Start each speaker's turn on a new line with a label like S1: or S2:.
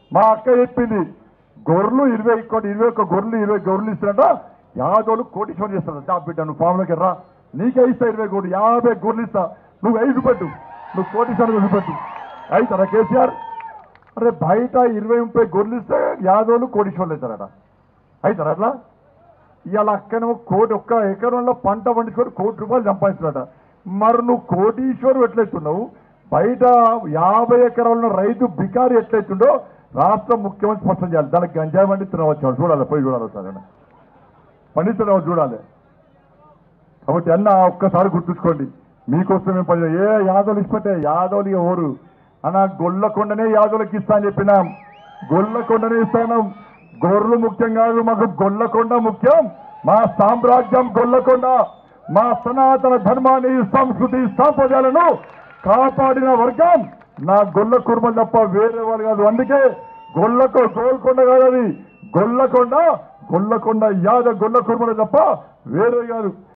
S1: మా అక్క చెప్పింది గొర్రెలు ఇరవై కోటి ఇరవై ఒక్క గొర్రెలు ఇరవై గొర్రెలు ఇస్తారంట యాదోలు కోటీశ్వరం చేస్తాడు దా బిడ్డ నువ్వు ఫామ్లోకి రా నీకే ఇస్తా ఇరవై కోటి యాభై గొర్రెలు ఇస్తా నువ్వు ఐదు పెట్టు నువ్వు కోటీశ్వరం చూపెట్టు అవుతారా కేసీఆర్ అరే బయట ఇరవై ముప్పై గొర్రెలు ఇస్తే యాదోలు కోటీశ్వర్లు అవుతారట అవుతారా అట్లా ఇవాళ అక్కనేమో కోటి ఒక్క ఎకరంలో పంట పండించుకొని కోటి రూపాయలు సంపాదిస్తున్నాడట మరి నువ్వు కోటీశ్వరు ఎట్లయితున్నావు బయట యాభై ఎకరాల రైతు బికారి ఎట్లయితుండో రాష్ట్ర ముఖ్యమంత్రి స్పష్టం చేయాలి దానికి గంజాయి పండిస్తున్నావు వచ్చాడు చూడాలి పోయి చూడాలి ఒకసారి పండిస్తున్నావు చూడాలి కాబట్టి అన్న ఒక్కసారి గుర్తుంచుకోండి మీకోసం మేము పని ఏ యాదవులు ఇచ్చిపెట్టే యాదవులు ఎవరు అన్న గొల్లకొండనే యాదవులకి ఇస్తా అని చెప్పినాం గొల్లకొండనే ఇస్తాను గొర్రెలు ముఖ్యం కాదు మాకు గొల్లకొండ ముఖ్యం మా సామ్రాజ్యం గొల్లకొండ మా సనాతన ధర్మాన్ని సంస్కృతి సాంప్రదాయాలను కాపాడిన వర్గం నా గొల్ల కుర్మ తప్ప వేరే వాళ్ళు కాదు అందుకే గొల్లకు గోల్కొండ కాదు అది గొల్లకొండ గొల్లకొండ యాద గొల్ల కుర్మలు తప్ప వేరే కాదు